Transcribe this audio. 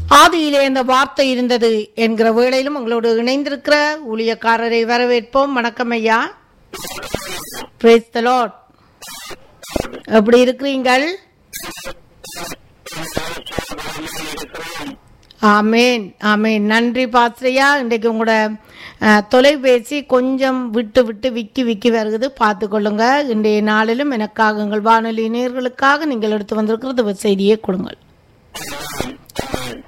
ஆதியிலே இந்த வார்த்தை இருந்தது என்கிற வேளையிலும் உங்களோடு இணைந்திருக்கிற ஊழியக்காரரை வரவேற்போம் வணக்கம் ஐயா Praise the Lord. எப்படி இருக்கிறீங்கள் ஆமேன் ஆமேன் நன்றி பாஸ்ரையா இன்றைக்கு உங்களோட அஹ், தொலைபேசி கொஞ்சம் விட்டு விட்டு விக்கி விக்கி வருகுது பார்த்து கொள்ளுங்க இன்றைய நாளிலும் எனக்காக உங்கள் வானொலி நேர்களுக்காக நீங்கள் எடுத்து வந்திருக்கிறது ஒரு செய்தியை கொடுங்கள்